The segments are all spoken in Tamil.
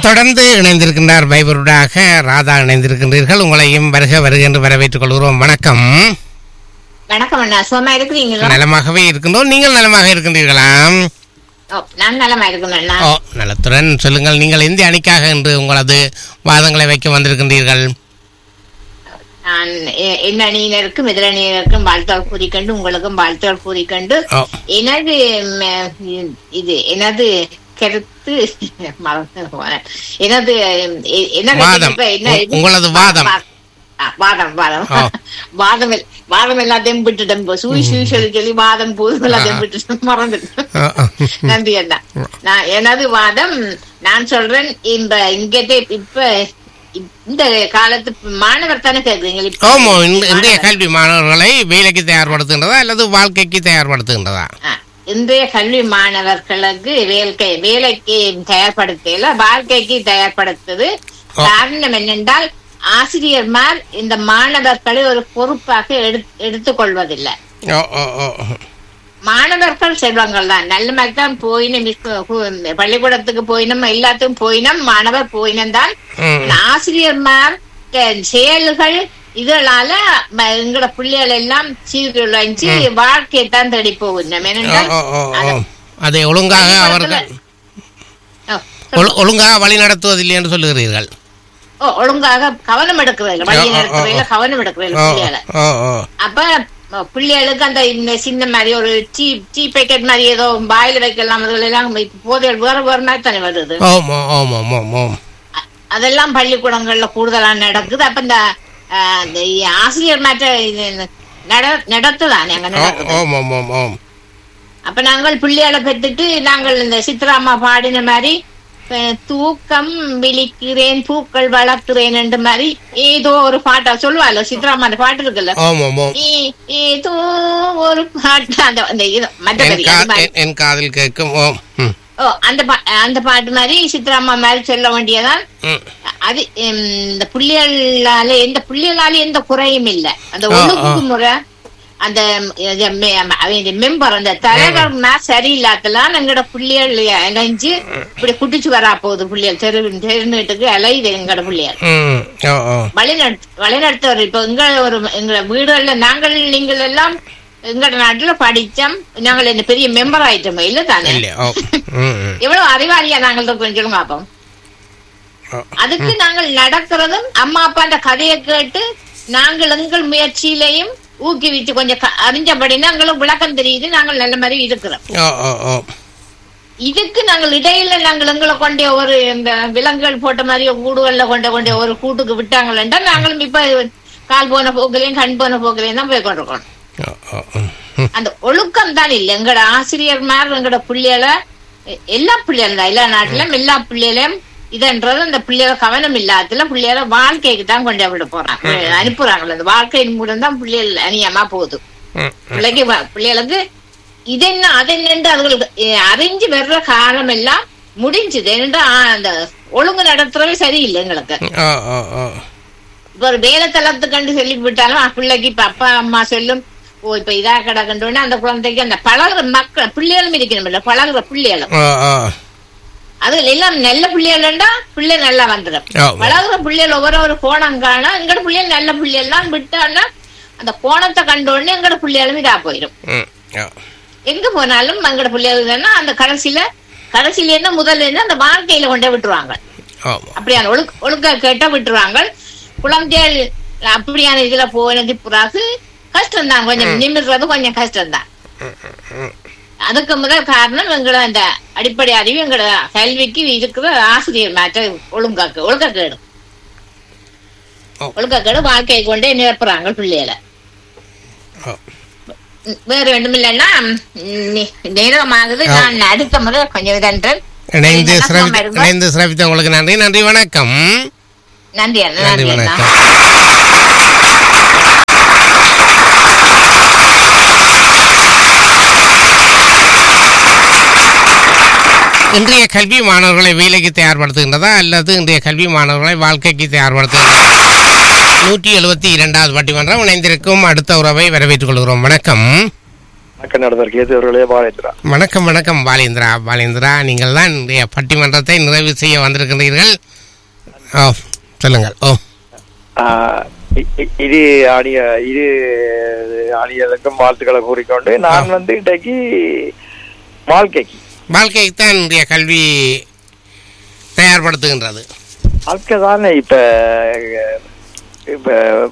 தொடர்ந்து இணைந்திருக்கின்றார் பைபருடாக ராதா இணைந்திருக்கின்றீர்கள் உங்களையும் வருக வருக என்று வரவேற்றுக் கொள்கிறோம் வணக்கம் வணக்கம் அண்ணா சுகமா இருக்கிறீங்களா நலமாகவே இருக்கின்றோம் நீங்கள் நலமாக இருக்கின்றீர்களா ஓ, நான் நலமா இருக்கணும் அண்ணா ஓ நலத்துடன் சொல்லுங்கள் நீங்கள் எந்த அணிக்காக என்று உங்களது வாதங்களை வைக்க வந்திருக்கின்றீர்கள் நான் எ- என் அணியினருக்கும் எதிரணியினருக்கும் வாழ்த்துகள் கூறிக்கொண்டு உங்களுக்கும் வாழ்த்துகள் கூறிக்கொண்டு ஓ எனது ம், இது எனது கருத்து மறந்து போனேன். எனது எ- எனது வாதம். இப்ப என்ன இது? உங்களது வாதம். வா- ஆ, வாதம் வாதம் ஓ. வாதம் எல்- வாதம் எல்லாத்தையும் விட்டுட்டேன் இப்போ சூய் சூய் சொல்லி சொல்லி வாதம் போதும் எல்லாத்தையும் விட்டுட்டேன் மறந்துட்டேன் ஓ, ஓ. நன்றி அண்ணா நான் எனது வாதம் நான் சொல்றேன் இந்த இங்கத்தே இப்ப இந்த காலத்து மாணவர் தானே கேக்குறீங்க இப்ப ஆமா இந்த- இன்றைய மாணவர். கல்வி மாணவர்களை வேலைக்கு தயார்படுத்துகின்றதா அல்லது வாழ்க்கைக்கு தயார்படுத்துகின்றதா ஆ, இன்றைய கல்வி மாணவர்களுக்கு வேலைக்கு வேலைக்கு தயார்படுத்தல வாழ்க்கைக்கு தயார்படுத்துது ஆ. காரணம் என்னென்றால் ஆசிரியர்மார் இந்த மாணவர்களை ஒரு பொறுப்பாக எடு- எடுத்துக்கொள்வதில்லை ஓ ஓ ஓ மாணவர்கள் செல்வங்கள் தான் நல்ல மாதிரி தான் போயினும் இருக்கு- கு- பள்ளிக்கூடத்துக்கு போயினும் எல்லாத்துக்கும் போயினும் மாணவர் போயினும் தான் ம். ஆசிரியர்மார் க- செயல்கள் இதனால ம- எங்களோட பிள்ளைகள் எல்லாம் சீர்குலைஞ்சு வாழ்க்கையை தான் தேடி போகணும் ஓ ஏனென்றால் ஓ ஓ ஓ அதை ஒழுங்காக அவர்கள் ஓ, ஒழு- ஒழுங்காக வழி நடத்துவதில்லை என்று சொல்லுகிறீர்கள் ஓ, ஒழுங்காக கவனம் எடுக்கிறதில்ல வழி ஓ, ஓ, ஓ, நடத்துறதுல ஓ. கவனம் எடுக்கிறதில்ல ஓ பிள்ளைகளை ஓ ஓ அப்ப அஹ், பிள்ளைகளுக்கு அந்த இந்த சின்ன மாதிரி ஒரு டீ டீ பேக்கெட் மாதிரி ஏதோ வாயில வைக்கலாம் அதுல எல்லாம் இப்ப போதைகள் வேற வேற மாதிரி தானே வருது ஓம் ஓ- ஓம் ஓம் ஓம் ஓம் அ- அதெல்லாம் பள்ளிக்கூடங்கள்ல கூடுதலா நடக்குது அப்ப இந்த அஹ், இந்த ஆசிரியர் மாற்ற இது நட நடத்துதானே அங்க ஓ- நடக்குது ஓம் ஓம் ஓம் ஓம் அப்ப நாங்கள் பிள்ளைகளை பெற்றுட்டு நாங்கள் இந்த சித்ராமா பாடின மாதிரி அஹ், தூக்கம் விழிக்கிறேன் பூக்கள் வளர்க்கிறேன் என்ற மாதிரி ஏதோ ஒரு பாட்டா சொல்லுவாள் சித்ராமா அந்த பாட்டு இருக்குல்ல ஓம் ஓம் ஓம் ஏ- ஏதோ ஒரு பாட்டு அந்த அந்த இது என் மற்றபடி கா- அது மாதிரி. என்- என் காதில் கேட்கும் ஓம் ம் ஓ அந்த பா- அந்த பாட்டு மாதிரி சித்ராமா மாதிரி சொல்ல வேண்டியதான் ம் அது ம், இந்த புள்ளியலால எந்த புள்ளியலால எந்த குறையும் இல்ல அந்த ஆ, ஒழுங்கு முறை அந்த மெம்பர் அந்த தலைவர்னா சரியில்லாதலாம் எங்கட புள்ளியல் இணைஞ்சு இப்படி குட்டிச்சு வரா போகுது புள்ளியல் தெரு தெருநீட்டுக்கு அலையுது எங்கட புள்ளியல் ம் ஓ ஓ வழிநடத்து வழிநடத்துவர் இப்ப எங்க ஒரு எங்க வீடுகள்ல நாங்கள் நீங்கள் எல்லாம் எங்கட நாட்டுல படிச்சோம் நாங்கள் என்ன பெரிய மெம்பர் ஆயிட்டோம் இல்ல தானே இல்லை ஓ ம் ம் எவ்வளவு அறிவாளியா நாங்கள் தான் கொஞ்சம் பார்ப்போம் ஓ. அதுக்கு நாங்கள் நடக்கிறதும் அம்மா அப்பாண்ட கதையை கேட்டு நாங்கள் எங்கள் முயற்சியிலையும் ஊக்குவிச்சு கொஞ்சம் க- அறிஞ்சபடினா எங்களுக்கு விளக்கம் தெரியுது நாங்கள் நல்ல மாதிரி இருக்கிறோம் ஓ ஓ ஓ இதுக்கு நாங்கள் இடையில நாங்கள் எங்களை கொண்டே ஒரு இந்த விலங்குகள் போட்ட மாதிரி கூடுகள்ல கொண்ட கொண்டே ஒரு கூட்டுக்கு விட்டாங்களா நாங்களும் இப்ப கால் போன போக்கிலையும் கண் போன போக்கிலையும் தான் போய் கொண்டிருக்கோம் ஓ ஓ ம் ம் அந்த ஒழுக்கம் தான் இல்ல எங்கட ஆசிரியர்மார் எங்கட பிள்ளைகளை எ- எல்லா பிள்ளைகளும் தான் எல்லா நாட்டிலும் எல்லா பிள்ளைகளையும் இதன்றது அந்த பிள்ளைகளை கவனம் இல்லாததுல பிள்ளைகளை வாழ்க்கைக்கு தான் கொண்டு விட போறாங்க அனுப்புறாங்களே அந்த வாழ்க்கையின் மூலம் தான் பிள்ளைகள் அநியமா போகுது ம் பிள்ளைக்கு வ- பிள்ளைகளுக்கு இது என்ன அது என்னன்னு அதுகளுக்கு எ, அறிஞ்சு வர்ற காலம் எல்லாம் முடிஞ்சுது என்னடா அந்த ஒழுங்கு நடத்துறவே சரியில்லை எங்களுக்கு ஓ ஓ ஓ இப்ப ஒரு வேலை தளத்து கண்டு சொல்லி விட்டாலும் அஹ் பிள்ளைக்கு இப்ப அப்பா அம்மா சொல்லும் ஓ இப்ப இதா கிடக்குன்றோன்னு அந்த குழந்தைக்கு அந்த பழகுற மக்கள் பிள்ளைகளும் இருக்கணும் இல்ல பழகுற பிள்ளைகளும் ஓ ஓ அதுல எல்லாம் நல்ல பிள்ளைகள்டா பிள்ளை நல்லா வந்துடும் ஓ. பழகுற பிள்ளைகள் ஒவ்வொரு ஒரு கோணம் காண எங்கட பிள்ளைகள் நல்ல பிள்ளைகள்லாம் விட்டான்னா அந்த கோணத்தை கண்ட உடனே எங்கட பிள்ளைகளும் இதா போயிடும் ம் ஓ எங்க போனாலும் எங்கட பிள்ளைகள் அந்த கடைசியில கடைசியில என்ன முதல்ல என்ன அந்த வாழ்க்கையில கொண்டே விட்டுருவாங்க ஆமா அப்படியான ஒழுக்க ஒழுக்க கேட்ட விட்டுருவாங்க குழந்தைகள் அப்படியான இதுல போனது பிறகு கஷ்டம் தான் கொஞ்சம் நிமிடுறது கொஞ்சம் கஷ்டம் தான் அதுக்கு முதல் காரணம் எங்களோட அந்த அடிப்படை அறிவு எங்களோட கல்விக்கு இருக்கிற ஆசிரியர் மாற்ற ஒழுங்காக்கு ஒழுக்கக்கேடு ஓ. ஒழுக்கக்கேடு வாழ்க்கையை கொண்டே நிரப்புறாங்க பிள்ளைகளை ஓ ம், வேற ஒன்றும் இல்லைன்னா ம், நேரமாகுது நான் அடுத்த முறை கொஞ்சம் இதன்றேன் இணைந்து நல்லா சிறப்பி சும்மா இருங்க. இணைந்து சிறப்பித்த உங்களுக்கு நன்றி நன்றி வணக்கம் நன்றி அண்ணா நன்றி நன்றி அண்ணா வணக்கம் இன்றைய கல்வி மாணவர்களை வேலைக்கு தயார்படுத்துகின்றதா அல்லது இன்றைய கல்வி மாணவர்களை வாழ்க்கைக்கு தயார்படுத்துகின்றதா நூற்றி எழுபத்தி இரண்டாவது பட்டிமன்றம் இணைந்திருக்கும் அடுத்த உறவை வரவேற்றுக் கொள்கிறோம் வணக்கம் நடந்தர் கேத்தவர்களே பாலேந்திரா வணக்கம் வணக்கம் பாலேந்திரா பாலேந்திரா நீங்கள் தான் இன்றைய பட்டிமன்றத்தை நிறைவு செய்ய வந்திருக்கின்றீர்கள் ஓ சொல்லுங்கள் ஓ ஆஹ் இ- இ- இது ஆடிய இது ஆடியதற்கும் வாழ்த்துக்களை கூறிக்கொண்டு நான் வந்து இன்றைக்கு வாழ்க்கைக்கு வாழ்க்கைக்கு தான் இன்றைய கல்வி தயார்படுத்துகின்றது வாழ்க்கை தானே இப்ப இப்ப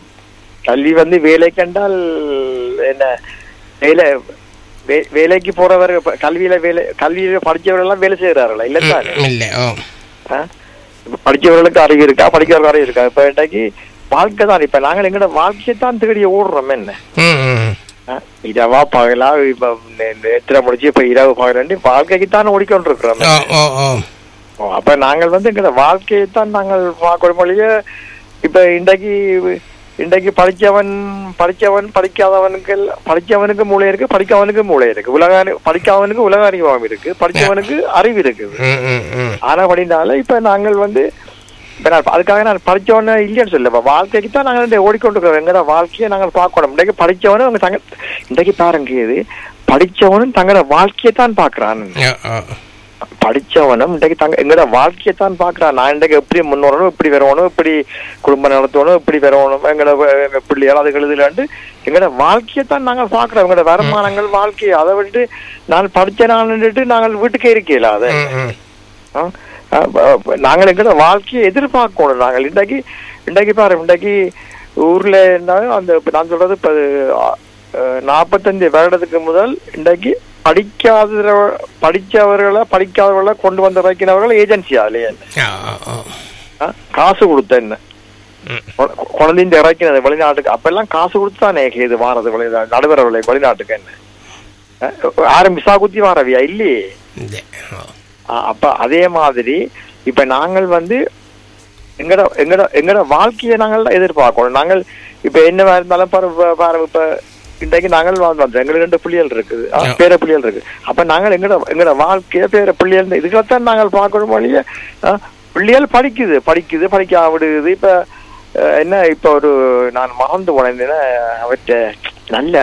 கல்வி வந்து வேலை கண்டால் என்ன வேலை வே- வேலைக்கு போறவர் இப்ப கல்வியில வேலை கல்வியில படிச்சவர்கள் எல்லாம் வேலை செய்யறாங்களா இல்ல தானே இல்லை ஓ ஆ? இப்ப படிச்சவர்களுக்கு அறிவு இருக்கா படிக்கிறவர்களுக்கு அறிவு இருக்கா இப்ப இன்றைக்கு வாழ்க்கை தான் இப்ப நாங்கள் எங்கட வாழ்க்கையை தான் தேடி ஓடுறோம் என்ன ம் ம் ஆ? இரவா பகலா இப்ப நெ- எத்தனை முடிச்சு இப்ப இரவு பகலண்டு வாழ்க்கைக்கு தான் ஓடிக்கொண்டிருக்கிறோம் ஓ ஓ ஓ ஓ, அப்ப நாங்கள் வந்து எங்கட வாழ்க்கையை தான் நாங்கள் பார்க்கணும் மொழிய இப்ப இன்றைக்கு இன்றைக்கு படிச்சவன் படிச்சவன் படிக்காதவனுக்கு எல்லாம்- படிச்சவனுக்கு மூளை இருக்கு படிக்காதவனுக்கு மூளை இருக்கு உலக அறி- படிக்காதவனுக்கு உலக அறிவாம் இருக்கு படிச்சவனுக்கு அறிவு இருக்குது ம் ம் ம் ஆனபடினால இப்ப நாங்கள் வந்து இப்ப நான் அதுக்காக நான் படிச்சவன இல்லைன்னு சொல்ல இப்ப வாழ்க்கைக்கு தான் நாங்கள் இந்த ஓடிக்கொண்டிருக்கிறோம் எங்கட வாழ்க்கையை நாங்கள் பார்க்கணும் இன்றைக்கு படிச்சவனும் அவங்க தங்க இன்றைக்கு பாருங்க இது படிச்சவனும் தங்களோட வாழ்க்கையை தான் பாக்குறான் ஓ ஓ படிச்சவனும் இன்றைக்கு தங்க எங்கட வாழ்க்கையை தான் பாக்குறான் நான் இன்றைக்கு எப்படி முன்னோரணும் இப்படி வரணும் இப்படி குடும்பம் நடத்தணும் இப்படி வரணும் எங்கட எங்க பிள்ளைகள் அது எழுதுலாண்டு எங்கட வாழ்க்கையை தான் நாங்கள் பாக்குறோம் எங்கட வருமானங்கள் வாழ்க்கை அதை விட்டு நான் படிச்ச நான் நாங்கள் வீட்டுக்கே இருக்கல அதை ம் ம் ஆ? ஆ, ப- நாங்கள் எங்கட வாழ்க்கையை எதிர்பார்க்கணும் நாங்கள் இன்றைக்கு இன்றைக்கு பாரு இன்றைக்கு ஊர்ல இருந்தாலும் அந்த இப்ப நான் சொல்றது இப்ப நாற்பத்தஞ்சு வருடத்துக்கு முதல் இன்றைக்கு படிக்காத படிச்சவர்களை படிக்காதவர்களை கொண்டு வந்து வைக்கிறவர்கள் ஏஜென்சி அதுலயே ஓ ஓ ஓ ஆ? காசு கொடுத்த என்ன ம் கொ- குழந்தைங்க இறக்கினது வெளிநாட்டுக்கு அப்பெல்லாம் காசு கொடுத்து தானே இது வாரது வெளிநாடு நடுவர விலை வெளிநாட்டுக்கு என்ன ஆ? யாரும் மிசா குத்தி வாரவியா இல்லையே இந்த ஓ ஆ, அப்ப அதே மாதிரி இப்ப நாங்கள் வந்து எங்கட எங்கட எங்கட வாழ்க்கையை நாங்கள் எதிர்பார்க்கணும் நாங்கள் இப்ப என்னவா இருந்தாலும் பாரு இப்ப- பாரு இப்ப இன்றைக்கு நாங்கள் வாழ்ந்தோம் எங்களுக்கு ரெண்டு புள்ளிகள் இருக்குது ஆ, ஆ. பேர புள்ளிகள் இருக்கு அப்ப நாங்கள் எங்கட எங்கட வாழ்க்கைய பேர புள்ளிகள் இதுக்கத்தான் நாங்கள் பார்க்கணும் வழிய பிள்ளைகள் படிக்குது படிக்குது படிக்க விடுது இப்ப அஹ், என்ன இப்ப ஒரு நான் மறந்து போனேன் அவற்றை நல்ல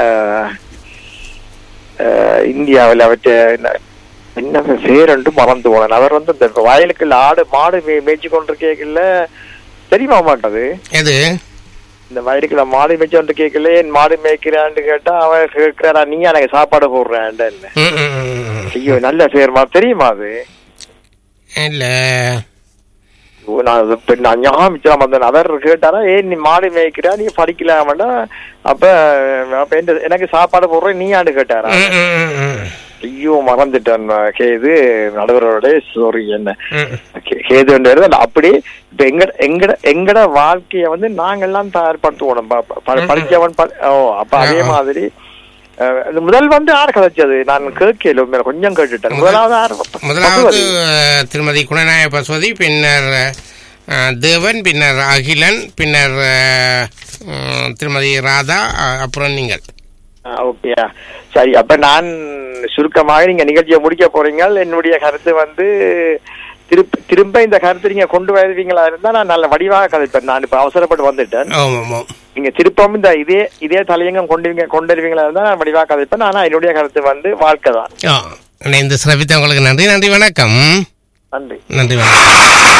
அஹ், இந்தியாவில் அவற்றை என்ன- என்ன பேரண்டு மறந்து போனேன் அவர் வந்து இந்த வயலுக்குள்ள ஆடு மாடு மே மேய்ச்சி கொண்டிருக்கல தெரியுமா மாட்டது எது இந்த வயலுக்குள்ள மாடு மேய்ச்சி கொண்டு கேட்கல என் மாடு மேய்க்கிறான்னு கேட்டா அவன் கேட்கிறாரா நீ எனக்கு சாப்பாடு போடுறேன் ம் ம் ம் ம் ஐயோ நல்ல பேர் மா தெரியுமா அது இல்லை ஓ, நான் அது இப்ப நான் ஞாபகம் வச்சுதான் வந்தேன் அவர் கேட்டாரா ஏன் நீ மாடு மேய்க்கிறா நீ படிக்கலாமடா அப்ப அப்ப என்ன- எனக்கு சாப்பாடு போடுறேன் நீ ஆண்டு கேட்டாரா ம் ம் ம் ம் ஐயோ மறந்துட்டேன் கேது நடுவரோட சாரி என்ன ம் கே- கேது என்றது அப்படி இப்ப எங்கட எங்கட எங்கட வாழ்க்கைய வந்து நாங்கெல்லாம் தயார்படுத்துவோம் ப- ப- படிச்சவன் ப- ஓ அப்ப அதே ஆ. மாதிரி அஹ், இந்த முதல் வந்து யார் கதைச்சது நான் கேட்கல உண்மையில கொஞ்சம் கேட்டுட்டேன் முதலாவது யார் முதலாவது பசுபதி. அஹ், திருமதி குணநாய பசுவதி பின்னர் அஹ், தேவன் பின்னர் அகிலன் பின்னர் அஹ், உம், திருமதி ராதா அஹ், அப்புறம் நீங்கள் ஆ, ஓகேயா சரி அப்ப நான் சுருக்கமாக நீங்க நிகழ்ச்சியை முடிக்க போறீங்க என்னுடைய கருத்து வந்து திரும்ப திரும்ப இந்த கருத்து நீங்க கொண்டு வருவீங்களா இருந்தா நான் நல்ல வடிவாக கதைப்பேன் நான் இப்ப அவசரப்பட்டு வந்துட்டேன் ஆமாம் ஆமாம் நீங்க திருப்பவும் இந்த இதே இதே தலையங்கம் கொண்டு கொண்டு வருவீங்களா இருந்தா நான் வடிவாக கதைப்பேன் ஆனா என்னுடைய கருத்து வந்து வாழ்க்கை தான் ஆ இந்த சிறப்பித்த உங்களுக்கு நன்றி நன்றி வணக்கம் நன்றி நன்றி வணக்கம்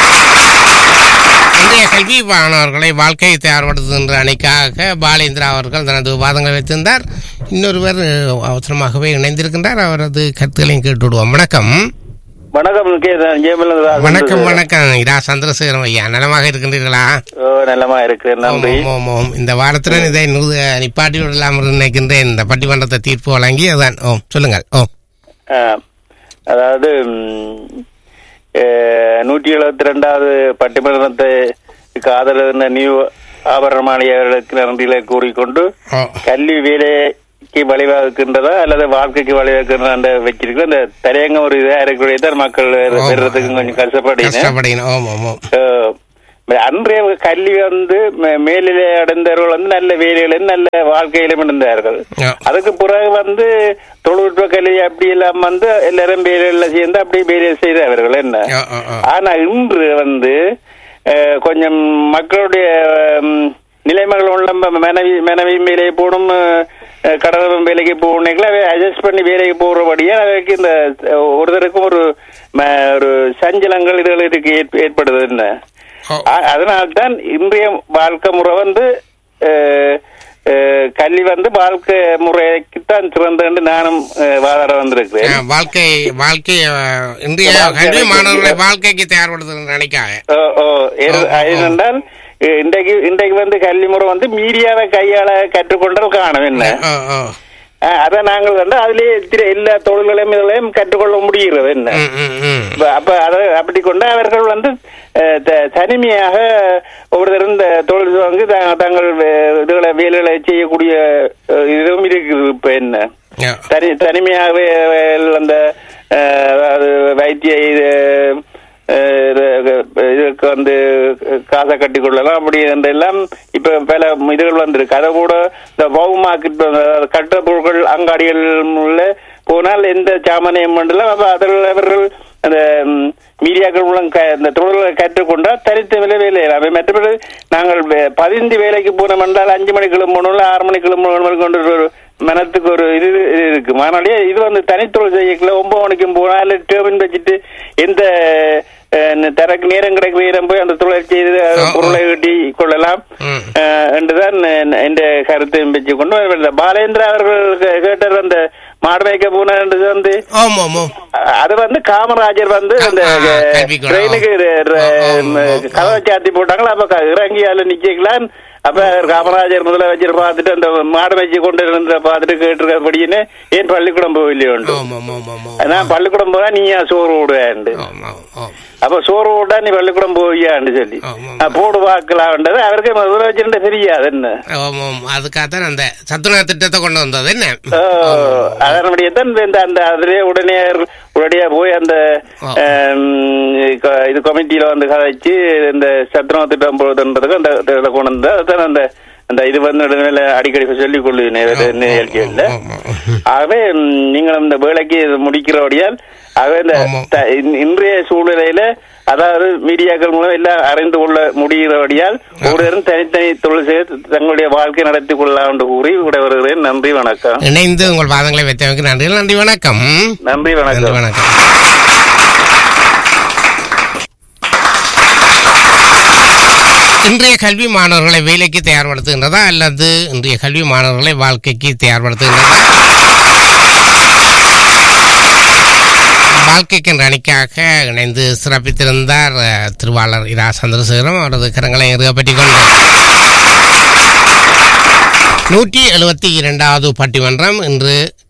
இன்றைய கல்வி மாணவர்களை வாழ்க்கையை தயார்படுத்துகின்ற அணிக்காக பாலேந்திரா அவர்கள் தனது வாதங்களை வைத்திருந்தார் இன்னொருவர் அவசரமாகவே இணைந்திருக்கின்றார் அவரது கருத்துக்களையும் கேட்டு விடுவோம் வணக்கம் வணக்கம் கே ஜெயமலன் ராஜ் வணக்கம் வணக்கம் இதா சந்திரசேகரம் ஐயா நலமாக இருக்கின்றீர்களா ஓ நல்லமா இருக்கு நன்றி ஆமாம், ஆமாம், ஆமாம். இந்த வாரத்துடன் இதை நூறு நிப்பாட்டி விடலாம் என்று நினைக்கின்றேன் இந்த பட்டிமன்றத்தை தீர்ப்பு வழங்கி அதான் ஓ சொல்லுங்கள் ஓ ஆ, அதாவது ம், ஏ, நூற்றி எழுபத்தி ரெண்டாவது பட்டிமன்றத்துக்கு ஆதரவு நியூ ஆபரணமாளி அவர்களுக்கு நன்றிகளை கூறிக்கொண்டு ஓ கல்வி வேலைக்கு வழிவகுக்கின்றதா அல்லது வாழ்க்கைக்கு வழிவகுக்கின்றதா வச்சிருக்கிற இந்த தலையங்கம் ஒரு இதா இருக்கக்கூடியதான் மக்கள் பெறுறதுக்கு கொஞ்சம் கஷ்டப்படுகிறேன் கஷ்டப்படுகிறேன் ஓம் ஓம் அஹ் அன்றைய கல்வி வந்து மே- மேலிலே அடைந்தவர்கள் வந்து நல்ல வேலையிலும் நல்ல வாழ்க்கையிலும் இருந்தார்கள் ஓ அதுக்கு பிறகு வந்து தொழில்நுட்ப கல்வி அப்படி எல்லாம் வந்து எல்லாரும் வேலையில சேர்ந்து அப்படி வேலை செய்தவர்கள் என்ன ஓ ஓ ஓ ஆனா இன்று வந்து அஹ், கொஞ்சம் மக்களுடைய ம், நிலைமைகள் உள்ள ம- மனைவி மனைவி மேலே போடும் அஹ், கடலூர் வேலைக்கு போகணுங்களா அட்ஜஸ்ட் பண்ணி வேலைக்கு போறபடியா அவைக்கு இந்த அஹ், ஒருத்தருக்கும் ஒரு ம- ஒரு சஞ்சலங்கள் இதுகள் இருக்கு ஏற்ப- ஏற்படுது என்ன ஓ. அ- அதனால்தான் இன்றைய வாழ்க்கை முறை வந்து அஹ், அஹ், கல்வி வந்து வாழ்க்கை முறைக்குத்தான் சிறந்தது நானும் அஹ், வாதாட வந்திருக்கிறேன் அஹ், வாழ்க்கை வாழ்க்கை அஹ், இன்றைய வாழ்க்கை கல்வி எனக்கு மாணவர்களை இது- வாழ்க்கைக்கு தயார்படுத்துகிற நினைக்காக ஓ, ஓ, எது- ஓ, ஓ. ஏனென்றால் அஹ், இன்றைக்கு இன்றைக்கு வந்து கல்வி முறை வந்து மீடியாவை கையாள கற்றுக்கொண்டால் காணும் என்ன ஓ, ஓ. அஹ், அதை நாங்கள் வந்து அதிலேயே திரு- எல்லா தொழில்களையும் இதுகளையும் கற்றுக்கொள்ள முடிகிறது என்ன ம், ம், ம். அப்ப அப்ப அதை அப்படி கொண்டு அவர்கள் வந்து அஹ், த- தனிமையாக ஒவ்வொருத்தர் இந்த தொழில் வந்து த- தங்கள் வே- இதுகளை வேலைகளை செய்யக்கூடிய அஹ், இதுவும் இருக்குது இப்ப என்ன ஓ. தனி தனிமையாகவே அஹ், அந்த அஹ், அதாவது வைத்திய இது அஹ், இது- இதுக்கு வந்து காசை கட்டி கொள்ளலாம் அப்படி அந்த எல்லாம் இப்ப பல இதுகள் வந்திருக்கு அதை கூட இந்த பவு மார்க்கெட் கட்ட பொருட்கள் அங்காடிகள் உள்ள போனால் எந்த சாமானியம் பண்ணலாம் அப்ப அதில் அவர்கள் அந்த ம், மீடியாக்கள் மூலம் க- இந்த தொழில்களை கற்றுக்கொண்டால் தனித்த விலை வேலை அவை மற்றபடி நாங்கள் வே- பதிந்து வேலைக்கு போனோம் என்றால் அஞ்சு மணிக்கு கிளம்பணும் ஆறு மணிக்கு கிளம்பணும் கொண்டு ஒரு மனத்துக்கு ஒரு இது இது இருக்கு அதனாலே இது வந்து தனித்தொழில் செய்யக்கல ஒன்பது மணிக்கும் போனால் இல்லை டேபின் வச்சுட்டு எந்த அஹ், தனக்கு நேரம் கிடைக்கிற நேரம் போய் அந்த தொழில் செய்து ஆ, ஆ. பொருளை ஈட்டி கொள்ளலாம் ம். அஹ், என்றுதான் என் கருத்தை வச்சு கொண்டு வரவில்லை. பாலேந்திரா அவர்கள் கே- கேட்டார் அந்த மாடு மேய்க்க போனது வந்து ஆமாம் ஆமாம் அஹ், அது வந்து காமராஜர் வந்து அந்த ஆ, கல்விக்கூடம். ட்ரெயினுக்கு ஆ, ஆ, ஆ, ஆ. கதவை சாத்தி போட்டாங்களா அப்ப க- இறங்கி அதுல நிக்கலாம் அப்ப காமராஜர் முதலமைச்சர் பார்த்துட்டு அந்த மாடு மேய்ச்சி கொண்டு இருந்த பார்த்துட்டு கேட்டிருக்கபடின்னு ஏன் பள்ளிக்கூடம் போகலையோ ஆமாம் ஆமாம் ஆமாம் நான் பள்ளிக்கூடம் போனா நீ ஏன் சோறு விடுவேன் ஆமாம் ஆமாம் அப்ப சோறு விட்டா நீ பள்ளிக்கூடம் போவியான்னு சொல்லி ஆமாம். நான் போடு வாக்கலாம்ன்றது அவருக்கு முதலமைச்சர் தெரியாது என்ன ஆமாம் அதுக்காகத்தான் அந்த சத்துணவு திட்டத்தை கொண்டு வந்தது என்ன அதனுடையதான் இந்த அந்த அதிலே உடனே உடனடியா போய் அந்த ஆ. ஆம், க- இது கமிட்டியில வந்து கதைச்சு இந்த சத்துணவு திட்டம் போடுறதுன்றதுக்கு அந்த இதை கொண்டு வந்து அதுதான் அந்த அந்த இது வந்து நடுநிலை அடிக்கடி சொல்லிக் கொள்ளு நிகழ்ச்சியில் ஆமாம். ஆகவே ம், நீங்கள் இந்த வேலைக்கு இது முடிக்கிறபடியால் ஆகவே இந்த ஆமாம். த- இன்- இன்றைய சூழ்நிலையில அதாவது மீடியாக்கள் மூலம் எல்லாம் அறிந்து கொள்ள முடிகிறபடியால் ஒவ்வொருவரும் தனித்தனி தொழில் செய்து தங்களுடைய வாழ்க்கை நடத்தி கொள்ளலாம் என்று கூறி விட வருகிறேன் நன்றி வணக்கம் இணைந்து உங்கள் வாதங்களை வைத்தவங்க நன்றி நன்றி வணக்கம் நன்றி நன்றி வணக்கம் வணக்கம் இன்றைய கல்வி மாணவர்களை வேலைக்கு தயார்படுத்துகின்றதா அல்லது இன்றைய கல்வி மாணவர்களை வாழ்க்கைக்கு தயார்படுத்துகின்றதா வாழ்க்கைக்கு என்ற அணிக்காக இணைந்து சிறப்பித்திருந்தார் அஹ், திருவாளர் இரா சந்திரசேகரம் அவரது கரங்களை பற்றி கொண்டு நூற்றி எழுபத்தி இரண்டாவது பட்டிமன்றம் இன்று